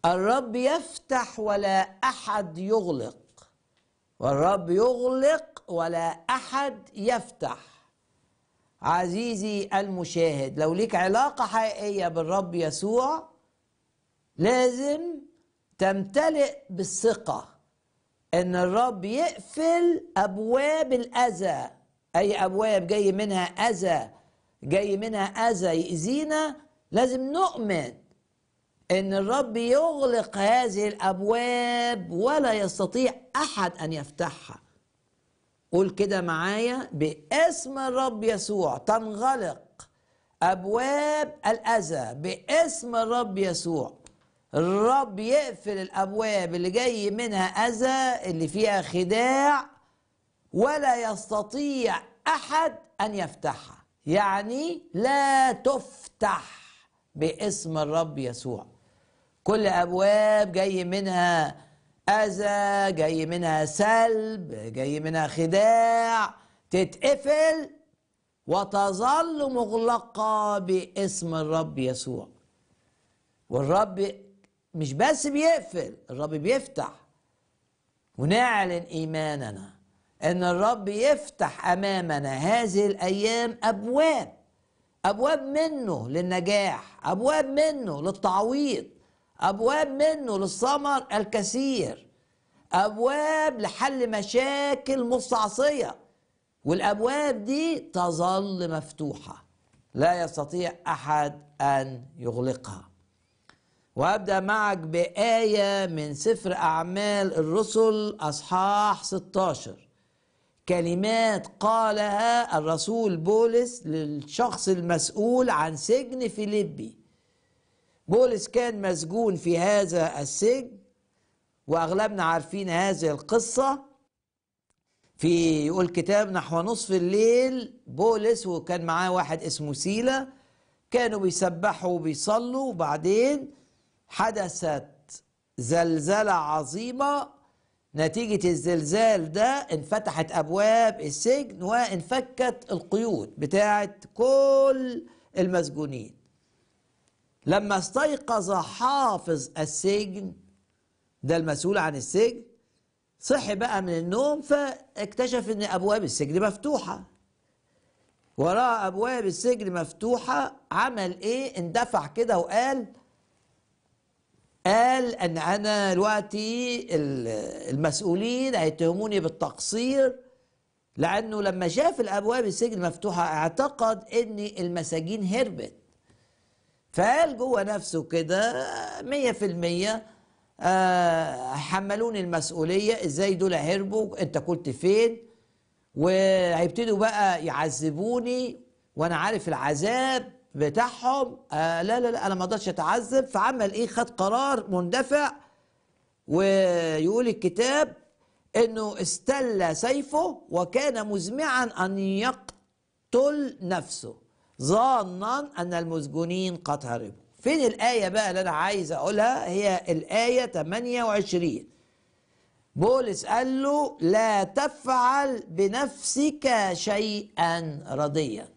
الرب يفتح ولا احد يغلق والرب يغلق ولا احد يفتح عزيزي المشاهد لو ليك علاقه حقيقيه بالرب يسوع لازم تمتلئ بالثقه ان الرب يقفل ابواب الاذى اي ابواب جاي منها اذى جاي منها اذى يأذينا لازم نؤمن ان الرب يغلق هذه الابواب ولا يستطيع احد ان يفتحها قول كده معايا باسم الرب يسوع تنغلق ابواب الاذى باسم الرب يسوع الرب يقفل الابواب اللي جاي منها اذى اللي فيها خداع ولا يستطيع احد ان يفتحها يعني لا تفتح باسم الرب يسوع كل ابواب جاي منها اذى جاي منها سلب جاي منها خداع تتقفل وتظل مغلقه باسم الرب يسوع والرب مش بس بيقفل الرب بيفتح ونعلن ايماننا ان الرب يفتح امامنا هذه الايام ابواب ابواب منه للنجاح ابواب منه للتعويض ابواب منه للثمر الكثير ابواب لحل مشاكل مستعصيه والابواب دي تظل مفتوحه لا يستطيع احد ان يغلقها وابدا معك بايه من سفر اعمال الرسل اصحاح 16 كلمات قالها الرسول بولس للشخص المسؤول عن سجن فيليبي بولس كان مسجون في هذا السجن واغلبنا عارفين هذه القصه في يقول كتاب نحو نصف الليل بولس وكان معاه واحد اسمه سيلا كانوا بيسبحوا وبيصلوا وبعدين حدثت زلزلة عظيمة نتيجة الزلزال ده انفتحت أبواب السجن وانفكت القيود بتاعت كل المسجونين لما استيقظ حافظ السجن ده المسؤول عن السجن صحي بقى من النوم فاكتشف ان ابواب السجن مفتوحه وراء ابواب السجن مفتوحه عمل ايه اندفع كده وقال قال ان انا دلوقتي المسؤولين هيتهموني بالتقصير لانه لما شاف الابواب السجن مفتوحه اعتقد ان المساجين هربت فقال جوه نفسه كده مية في المية آه حملوني المسؤولية ازاي دول هربوا انت كنت فين وهيبتدوا بقى يعذبوني وانا عارف العذاب بتاعهم آه لا لا لا انا ما اقدرش اتعذب فعمل ايه خد قرار مندفع ويقول الكتاب انه استل سيفه وكان مزمعا ان يقتل نفسه ظانا ان المسجونين قد هربوا فين الايه بقى اللي انا عايز اقولها هي الايه 28 بولس قال له لا تفعل بنفسك شيئا رضيا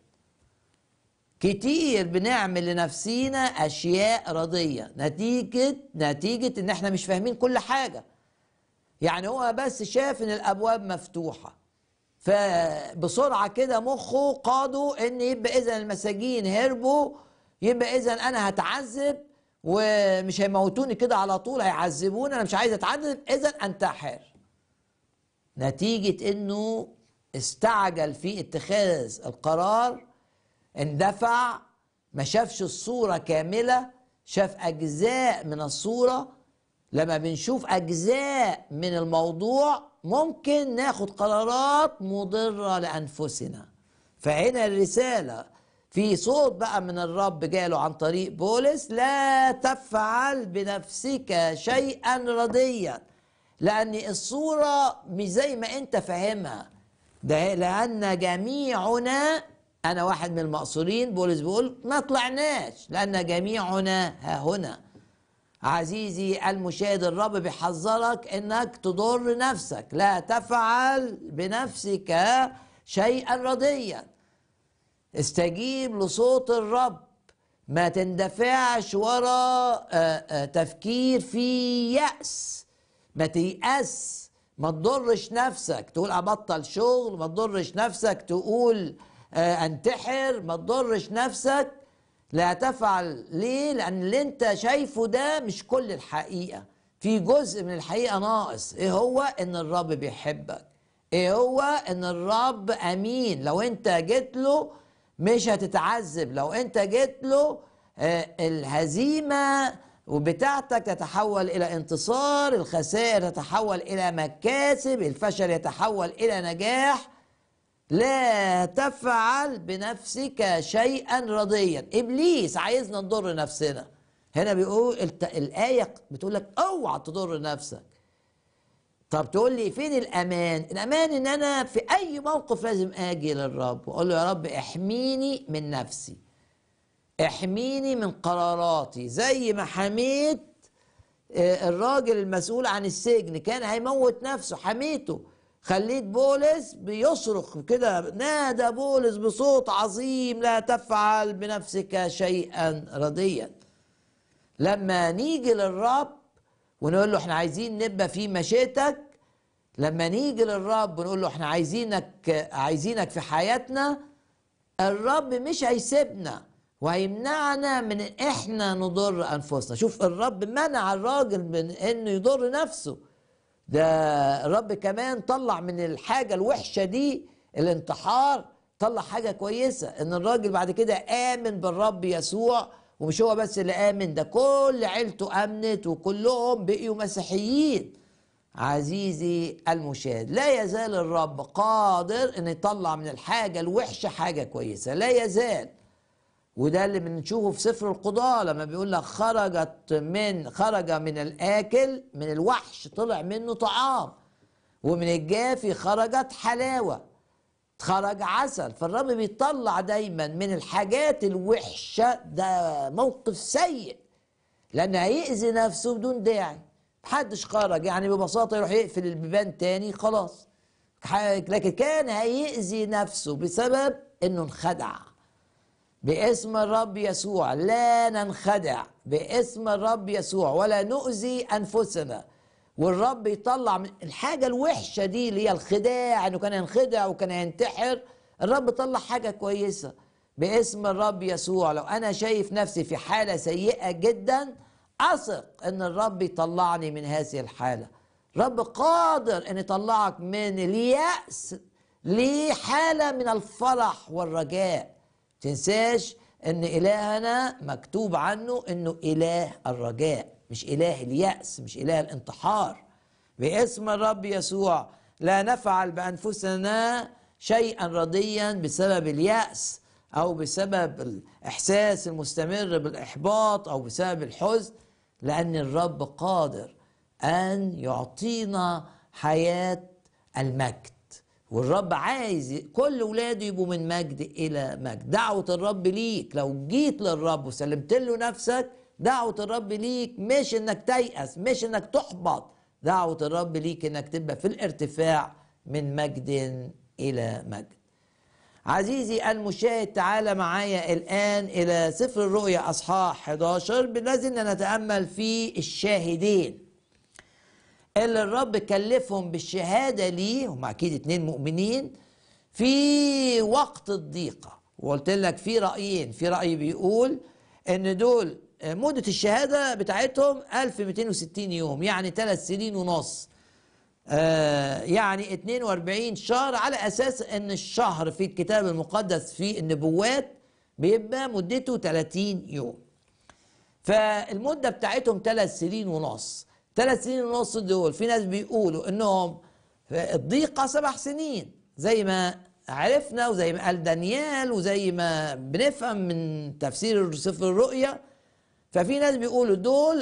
كتير بنعمل لنفسينا اشياء رضيه نتيجه نتيجه ان احنا مش فاهمين كل حاجه يعني هو بس شاف ان الابواب مفتوحه فبسرعه كده مخه قاده ان يبقى اذا المساجين هربوا يبقى اذا انا هتعذب ومش هيموتوني كده على طول هيعذبوني انا مش عايز اتعذب اذا انتحر نتيجه انه استعجل في اتخاذ القرار اندفع ما شافش الصورة كاملة شاف أجزاء من الصورة لما بنشوف أجزاء من الموضوع ممكن ناخد قرارات مضرة لأنفسنا فهنا الرسالة في صوت بقى من الرب جاله عن طريق بولس لا تفعل بنفسك شيئا رضيا لأن الصورة مش زي ما أنت فاهمها ده لأن جميعنا انا واحد من المقصورين بولس بيقول ما طلعناش لان جميعنا ها هنا عزيزي المشاهد الرب بيحذرك انك تضر نفسك لا تفعل بنفسك شيئا رضيا استجيب لصوت الرب ما تندفعش ورا آه، آه، تفكير في يأس ما تيأس ما تضرش نفسك تقول ابطل شغل ما تضرش نفسك تقول آه، انتحر ما تضرش نفسك لا تفعل ليه لان اللي انت شايفه ده مش كل الحقيقه في جزء من الحقيقه ناقص ايه هو ان الرب بيحبك ايه هو ان الرب امين لو انت جيت له مش هتتعذب لو انت جيت له آه، الهزيمه وبتاعتك تتحول الى انتصار الخسائر تتحول الى مكاسب الفشل يتحول الى نجاح لا تفعل بنفسك شيئا رضيا ابليس عايزنا نضر نفسنا هنا بيقول الت... الايه بتقول لك اوعى تضر نفسك طب تقول لي فين الامان الامان ان انا في اي موقف لازم اجي للرب واقول له يا رب احميني من نفسي احميني من قراراتي زي ما حميت آه، الراجل المسؤول عن السجن كان هيموت نفسه حميته خليت بولس بيصرخ كده نادى بولس بصوت عظيم لا تفعل بنفسك شيئا رديا لما نيجي للرب ونقول له احنا عايزين نبقى في مشيتك لما نيجي للرب ونقول له احنا عايزينك عايزينك في حياتنا الرب مش هيسيبنا وهيمنعنا من ان احنا نضر انفسنا شوف الرب منع الراجل من انه يضر نفسه ده الرب كمان طلع من الحاجه الوحشه دي الانتحار طلع حاجه كويسه ان الراجل بعد كده امن بالرب يسوع ومش هو بس اللي امن ده كل عيلته امنت وكلهم بقيوا مسيحيين عزيزي المشاهد لا يزال الرب قادر ان يطلع من الحاجه الوحشه حاجه كويسه لا يزال وده اللي بنشوفه في سفر القضاء لما بيقول لك خرجت من خرج من الاكل من الوحش طلع منه طعام ومن الجافي خرجت حلاوه خرج عسل فالرب بيطلع دايما من الحاجات الوحشه ده موقف سيء لان هيأذي نفسه بدون داعي محدش خرج يعني ببساطه يروح يقفل البيبان تاني خلاص لكن كان هيأذي نفسه بسبب انه انخدع باسم الرب يسوع لا ننخدع باسم الرب يسوع ولا نؤذي انفسنا والرب يطلع من الحاجه الوحشه دي اللي هي الخداع انه كان ينخدع وكان ينتحر الرب طلع حاجه كويسه باسم الرب يسوع لو انا شايف نفسي في حاله سيئه جدا اثق ان الرب يطلعني من هذه الحاله رب قادر ان يطلعك من الياس لحاله من الفرح والرجاء تنساش ان الهنا مكتوب عنه انه اله الرجاء مش اله اليأس مش اله الانتحار باسم الرب يسوع لا نفعل بانفسنا شيئا رضيا بسبب اليأس او بسبب الاحساس المستمر بالاحباط او بسبب الحزن لان الرب قادر ان يعطينا حياه المجد والرب عايز كل ولاده يبقوا من مجد الى مجد دعوه الرب ليك لو جيت للرب وسلمت له نفسك دعوه الرب ليك مش انك تيأس مش انك تحبط دعوه الرب ليك انك تبقى في الارتفاع من مجد الى مجد عزيزي المشاهد تعال معايا الآن إلى سفر الرؤيا أصحاح 11 لازلنا نتأمل في الشاهدين اللي الرب كلفهم بالشهاده ليه هم اكيد اتنين مؤمنين في وقت الضيقه وقلت لك في رايين في راي بيقول ان دول مده الشهاده بتاعتهم 1260 يوم يعني ثلاث سنين ونص آه يعني 42 شهر على اساس ان الشهر في الكتاب المقدس في النبوات بيبقى مدته 30 يوم فالمده بتاعتهم ثلاث سنين ونص ثلاث سنين ونص دول في ناس بيقولوا انهم الضيقه سبع سنين زي ما عرفنا وزي ما قال دانيال وزي ما بنفهم من تفسير سفر الرؤيا ففي ناس بيقولوا دول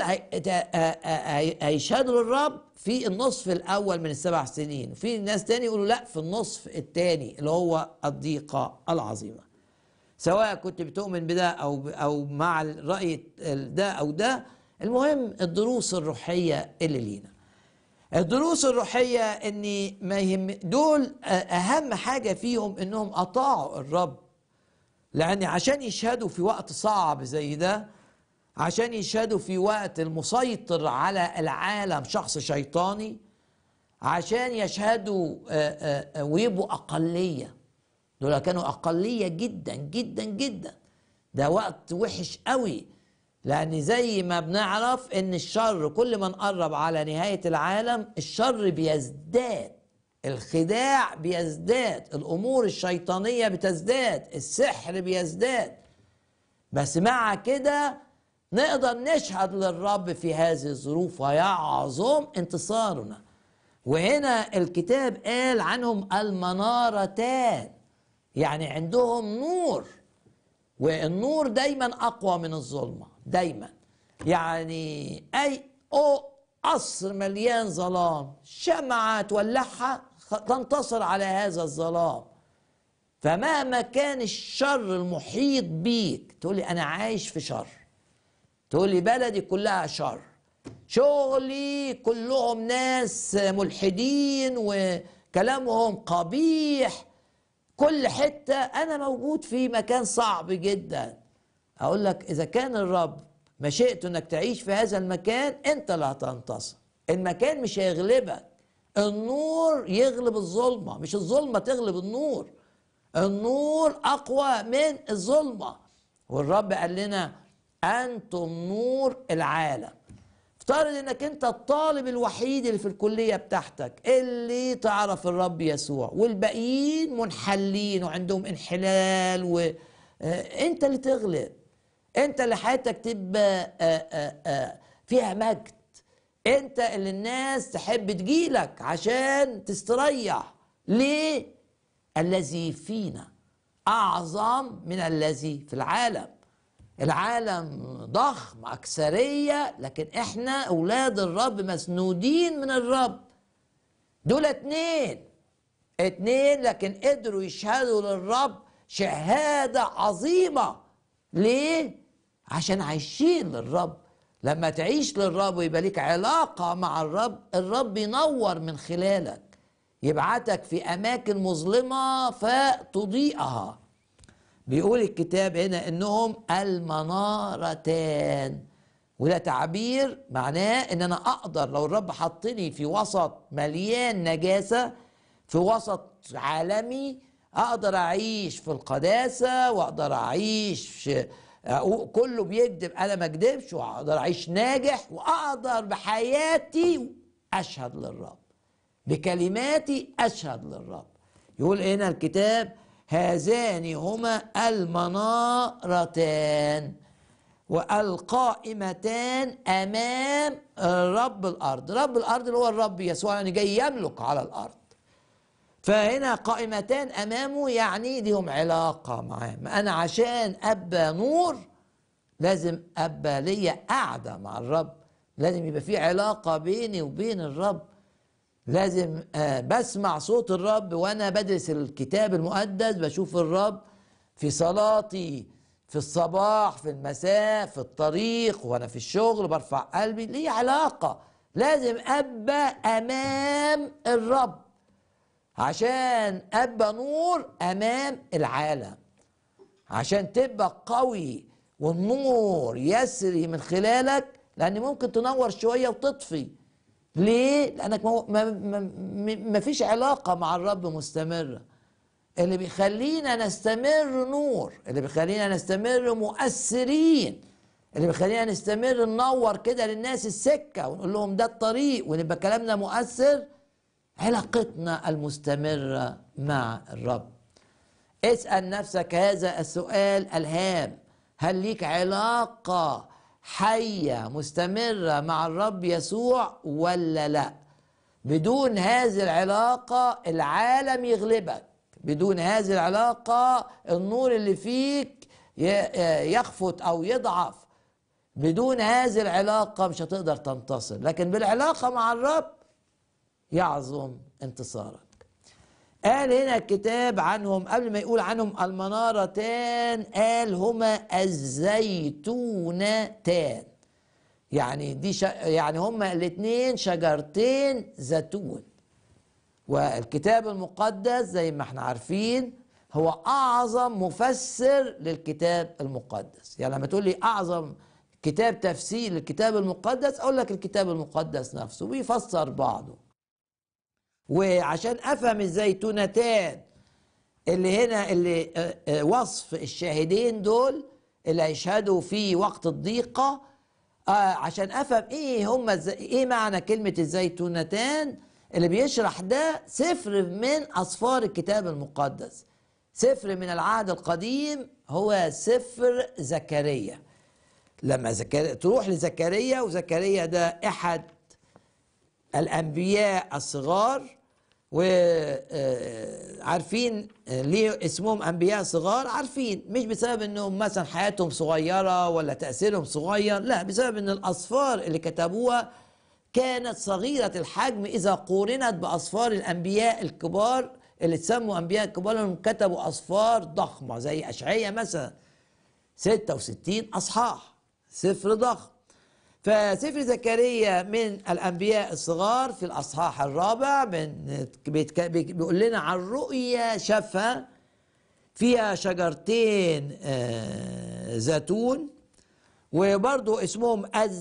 هيشهدوا للرب في النصف الاول من السبع سنين وفي ناس تاني يقولوا لا في النصف الثاني اللي هو الضيقه العظيمه سواء كنت بتؤمن بده او او مع الراي ده او ده المهم الدروس الروحية اللي لينا الدروس الروحية ان ما يهم دول اهم حاجة فيهم انهم اطاعوا الرب لأن عشان يشهدوا في وقت صعب زي ده عشان يشهدوا في وقت المسيطر على العالم شخص شيطاني عشان يشهدوا آه، آه، آه، ويبقوا أقلية دول كانوا أقلية جدا جدا جدا ده وقت وحش قوي لأن زي ما بنعرف إن الشر كل ما نقرب على نهاية العالم الشر بيزداد الخداع بيزداد الأمور الشيطانية بتزداد السحر بيزداد بس مع كده نقدر نشهد للرب في هذه الظروف ويعظم انتصارنا وهنا الكتاب قال عنهم المنارتان يعني عندهم نور والنور دايما اقوى من الظلمه دايما يعني اي او قصر مليان ظلام شمعة تولعها تنتصر على هذا الظلام فمهما كان الشر المحيط بيك تقول لي انا عايش في شر تقول لي بلدي كلها شر شغلي كلهم ناس ملحدين وكلامهم قبيح كل حتة أنا موجود في مكان صعب جدا أقول لك إذا كان الرب مشيئته إنك تعيش في هذا المكان أنت اللي هتنتصر المكان مش هيغلبك النور يغلب الظلمة مش الظلمة تغلب النور النور أقوى من الظلمة والرب قال لنا أنتم نور العالم افترض انك انت الطالب الوحيد اللي في الكلية بتاعتك اللي تعرف الرب يسوع والباقيين منحلين وعندهم انحلال وانت اللي تغلب انت اللي حياتك تبقى آه، آه، آه، فيها مجد انت اللي الناس تحب تجيلك عشان تستريح ليه الذي فينا اعظم من الذي في العالم العالم ضخم أكثرية لكن إحنا أولاد الرب مسنودين من الرب دول اتنين اتنين لكن قدروا يشهدوا للرب شهادة عظيمة ليه؟ عشان عايشين للرب لما تعيش للرب ويبقى ليك علاقة مع الرب الرب ينور من خلالك يبعتك في أماكن مظلمة فتضيئها بيقول الكتاب هنا انهم المنارتان وده تعبير معناه ان انا اقدر لو الرب حطني في وسط مليان نجاسه في وسط عالمي اقدر اعيش في القداسه واقدر اعيش كله بيكذب انا ما اكذبش واقدر اعيش ناجح واقدر بحياتي اشهد للرب بكلماتي اشهد للرب يقول هنا الكتاب هذان هما المنارتان والقائمتان امام رب الارض رب الارض اللي هو الرب يسوع يعني جاي يملك على الارض فهنا قائمتان امامه يعني ليهم علاقه معاه ما انا عشان ابقى نور لازم ابقى ليا قاعده مع الرب لازم يبقى في علاقه بيني وبين الرب لازم آه، بسمع صوت الرب وانا بدرس الكتاب المقدس بشوف الرب في صلاتي في الصباح في المساء في الطريق وانا في الشغل برفع قلبي ليه علاقة لازم ابقى امام الرب عشان ابقى نور امام العالم عشان تبقى قوي والنور يسري من خلالك لان ممكن تنور شوية وتطفي ليه؟ لأنك ما, ما, ما فيش علاقة مع الرب مستمرة اللي بيخلينا نستمر نور اللي بيخلينا نستمر مؤثرين اللي بيخلينا نستمر ننور كده للناس السكة ونقول لهم ده الطريق ونبقى كلامنا مؤثر علاقتنا المستمرة مع الرب اسأل نفسك هذا السؤال الهام هل ليك علاقة حية مستمرة مع الرب يسوع ولا لا بدون هذه العلاقة العالم يغلبك بدون هذه العلاقة النور اللي فيك يخفت أو يضعف بدون هذه العلاقة مش هتقدر تنتصر لكن بالعلاقة مع الرب يعظم انتصارك قال هنا الكتاب عنهم قبل ما يقول عنهم المنارتان قال هما الزيتونتان يعني دي ش... يعني هما الاثنين شجرتين زيتون والكتاب المقدس زي ما احنا عارفين هو اعظم مفسر للكتاب المقدس يعني لما تقول لي اعظم كتاب تفسير للكتاب المقدس اقول لك الكتاب المقدس نفسه بيفسر بعضه وعشان افهم الزيتونتان اللي هنا اللي آه، آه، وصف الشاهدين دول اللي هيشهدوا في وقت الضيقه آه عشان افهم ايه هم الز... ايه معنى كلمه الزيتونتان اللي بيشرح ده سفر من اسفار الكتاب المقدس سفر من العهد القديم هو سفر زكريا لما زكريا تروح لزكريا وزكريا ده احد الانبياء الصغار وعارفين ليه اسمهم انبياء صغار عارفين مش بسبب انهم مثلا حياتهم صغيره ولا تاثيرهم صغير لا بسبب ان الاصفار اللي كتبوها كانت صغيره الحجم اذا قورنت باصفار الانبياء الكبار اللي تسموا انبياء الكبار لانهم كتبوا اصفار ضخمه زي اشعياء مثلا 66 اصحاح سفر ضخم فسفر زكريا من الانبياء الصغار في الاصحاح الرابع من بيتك- بيقول لنا عن رؤيا شافها فيها شجرتين آه، زيتون وبرضو اسمهم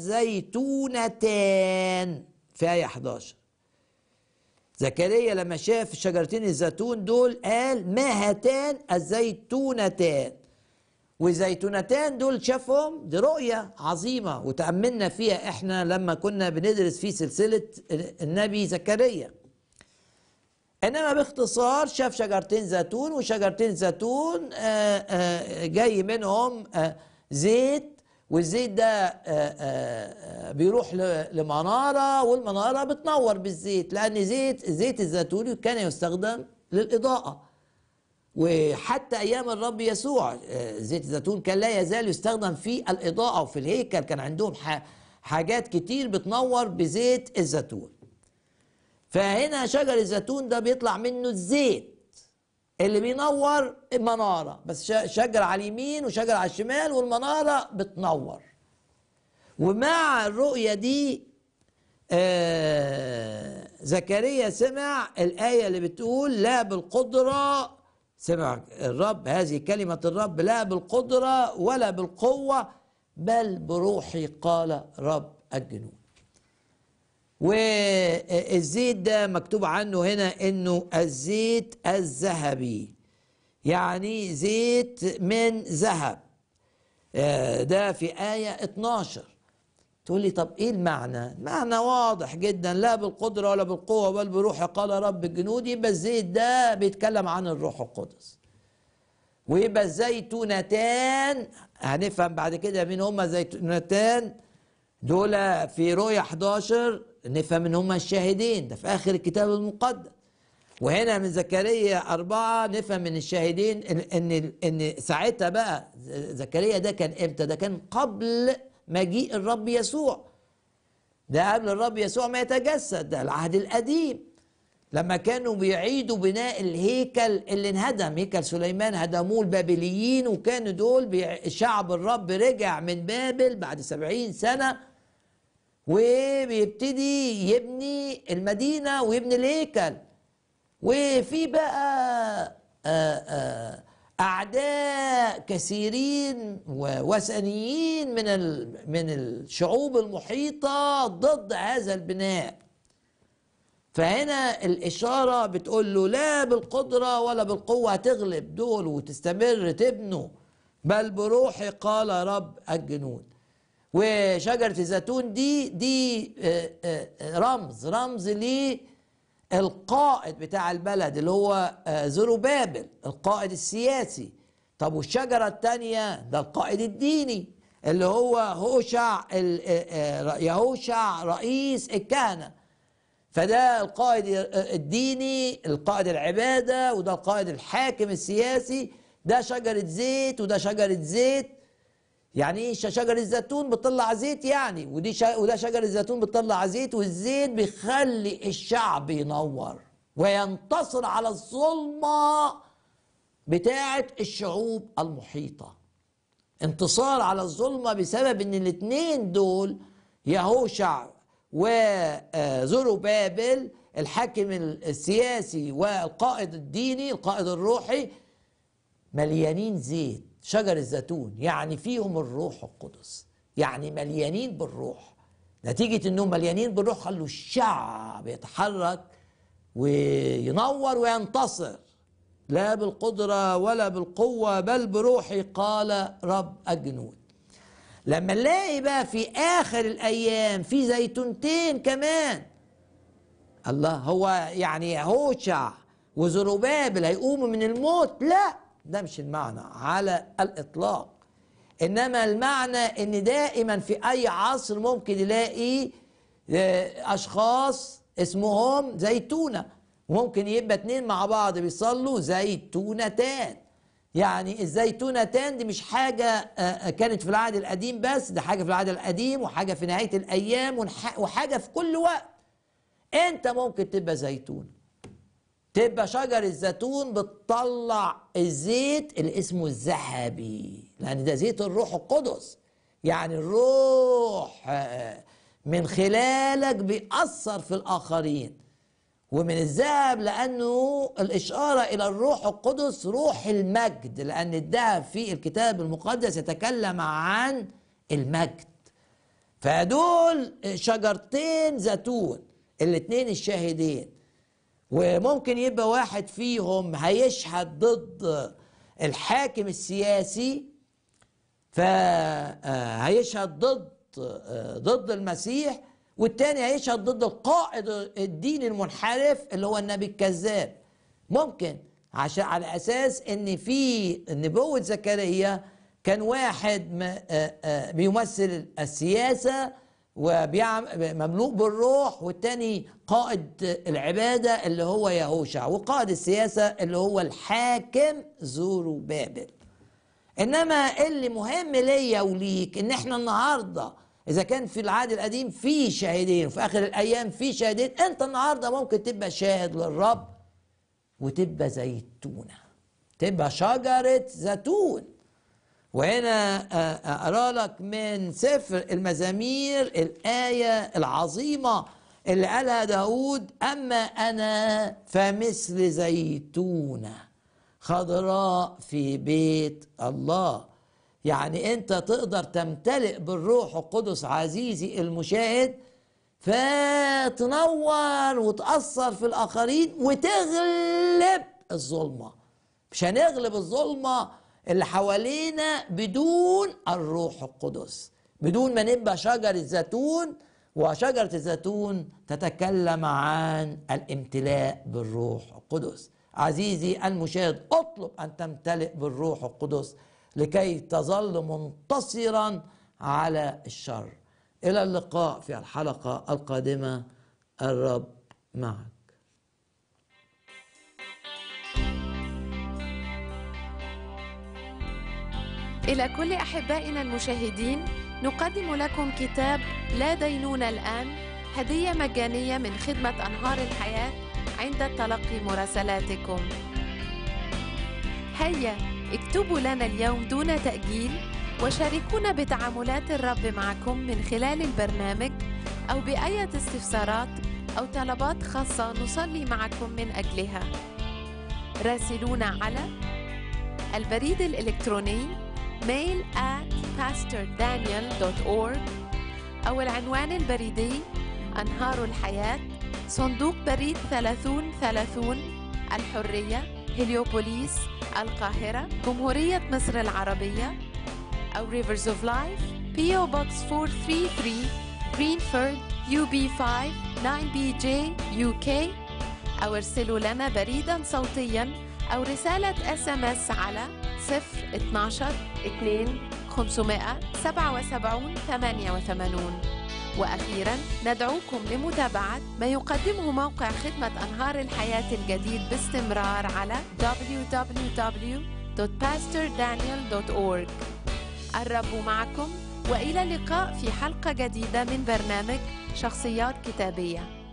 الزيتونتان في آية 11 زكريا لما شاف شجرتين الزيتون دول قال ما هاتان الزيتونتان والزيتونتان دول شافهم دي رؤية عظيمة وتأملنا فيها احنا لما كنا بندرس في سلسلة النبي زكريا انما باختصار شاف شجرتين زيتون وشجرتين زيتون آه، آه، جاي منهم آه، زيت والزيت ده آه، آه، آه، بيروح ل- لمناره والمناره بتنور بالزيت لان زيت زيت الزيتون كان يستخدم للاضاءه وحتى ايام الرب يسوع آه، زيت الزيتون كان لا يزال يستخدم في الاضاءه وفي الهيكل كان عندهم ح- حاجات كتير بتنور بزيت الزيتون فهنا شجر الزيتون ده بيطلع منه الزيت اللي بينور المناره بس ش- شجر على اليمين وشجر على الشمال والمناره بتنور ومع الرؤيه دي آه زكريا سمع الايه اللي بتقول لا بالقدره سمع الرب هذه كلمه الرب لا بالقدره ولا بالقوه بل بروحي قال رب الجنود والزيت ده مكتوب عنه هنا انه الزيت الذهبي يعني زيت من ذهب آه، ده في آية 12 تقول لي طب ايه المعنى المعنى واضح جدا لا بالقدرة ولا بالقوة بل بروح قال رب الجنود يبقى الزيت ده بيتكلم عن الروح القدس ويبقى الزيتونتان هنفهم بعد كده مين هما الزيتونتان دول في رؤيا 11 نفهم ان هما الشاهدين ده في اخر الكتاب المقدس وهنا من زكريا أربعة نفهم من الشاهدين إن إن إن ساعتها بقى زكريا ده كان إمتى؟ ده كان قبل مجيء الرب يسوع. ده قبل الرب يسوع ما يتجسد ده العهد القديم. لما كانوا بيعيدوا بناء الهيكل اللي انهدم هيكل سليمان هدموه البابليين وكانوا دول بيع- شعب الرب رجع من بابل بعد سبعين سنة وبيبتدي يبني المدينة ويبني الهيكل وفي بقى آه، آه، أعداء كثيرين ووثنيين من ال- من الشعوب المحيطة ضد هذا البناء فهنا الإشارة بتقول له لا بالقدرة ولا بالقوة هتغلب دول وتستمر تبنوا بل بروحي قال رب الجنود وشجرة الزيتون دي دي آه، آه، آه، رمز رمز للقائد بتاع البلد اللي هو آه، زروبابل القائد السياسي طب والشجرة التانية ده القائد الديني اللي هو هوشع ال- آه، آه، يهوشع رئيس الكهنه فده القائد الديني القائد العبادة وده القائد الحاكم السياسي ده شجرة زيت وده شجرة زيت يعني ايه ش- شجر الزيتون بتطلع زيت يعني ودي ش... وده شجر الزيتون بتطلع زيت والزيت بيخلي الشعب ينور وينتصر على الظلمة بتاعة الشعوب المحيطة انتصار على الظلمة بسبب ان الاثنين دول يهوشع وزروبابل الحاكم السياسي والقائد الديني القائد الروحي مليانين زيت شجر الزيتون يعني فيهم الروح القدس يعني مليانين بالروح نتيجة انهم مليانين بالروح خلوا الشعب يتحرك وينور وينتصر لا بالقدرة ولا بالقوة بل بروحي قال رب الجنود لما نلاقي بقى في آخر الأيام في زيتونتين كمان الله هو يعني هوشع وزروبابل هيقوموا من الموت لا ده مش المعنى على الإطلاق إنما المعنى إن دائما في أي عصر ممكن يلاقي آه، أشخاص اسمهم زيتونة ممكن يبقى اتنين مع بعض بيصلوا زيتونتان يعني الزيتونتان دي مش حاجة آه، آه، كانت في العهد القديم بس ده حاجة في العهد القديم وحاجة في نهاية الأيام ونح- وحاجة في كل وقت انت ممكن تبقى زيتون تبقى شجر الزيتون بتطلع الزيت اللي اسمه الذهبي لان ده زيت الروح القدس يعني الروح آه، من خلالك بيأثر في الآخرين ومن الذهب لأنه الإشارة إلى الروح القدس روح المجد لأن الذهب في الكتاب المقدس يتكلم عن المجد فدول شجرتين زيتون الاتنين الشاهدين وممكن يبقى واحد فيهم هيشهد ضد الحاكم السياسي فهيشهد ضد ضد المسيح والتاني هيشهد ضد القائد الديني المنحرف اللي هو النبي الكذاب ممكن عشان على اساس ان في نبوه زكريا كان واحد م- آه، آه، بيمثل السياسه ومملوء بالروح والتاني قائد العباده اللي هو يهوشع وقائد السياسه اللي هو الحاكم زوروبابل انما اللي مهم ليا وليك ان احنا النهارده اذا كان في العهد القديم في شاهدين وفي اخر الايام في شاهدين انت النهارده ممكن تبقى شاهد للرب وتبقى زيتونه تبقى شجره زيتون وهنا آه، اقرا لك من سفر المزامير الايه العظيمه اللي قالها داود اما انا فمثل زيتونه خضراء في بيت الله يعني انت تقدر تمتلئ بالروح القدس عزيزي المشاهد فتنور وتأثر في الآخرين وتغلب الظلمة مش هنغلب الظلمة اللي حوالينا بدون الروح القدس بدون ما نبقى شجر الزيتون وشجرة الزيتون تتكلم عن الامتلاء بالروح القدس عزيزي المشاهد اطلب أن تمتلئ بالروح القدس لكي تظل منتصرا على الشر إلى اللقاء في الحلقة القادمة الرب معك إلى كل أحبائنا المشاهدين نقدم لكم كتاب لا دينون الآن هدية مجانية من خدمة أنهار الحياة عند تلقي مراسلاتكم هيا اكتبوا لنا اليوم دون تأجيل وشاركونا بتعاملات الرب معكم من خلال البرنامج أو بأية استفسارات أو طلبات خاصة نصلي معكم من أجلها راسلونا على البريد الإلكتروني mail at pastordaniel.org أو العنوان البريدي أنهار الحياة صندوق بريد 3030 الحرية هليوبوليس القاهرة جمهورية مصر العربية أو Rivers of Life PO Box 433 Greenford UB5 9BJ UK أو ارسلوا لنا بريدا صوتيا أو رسالة اس ام اس على 012 2 577 88 وأخيرا ندعوكم لمتابعة ما يقدمه موقع خدمة أنهار الحياة الجديد باستمرار على www.pastordaniel.org الرب معكم وإلى اللقاء في حلقة جديدة من برنامج شخصيات كتابية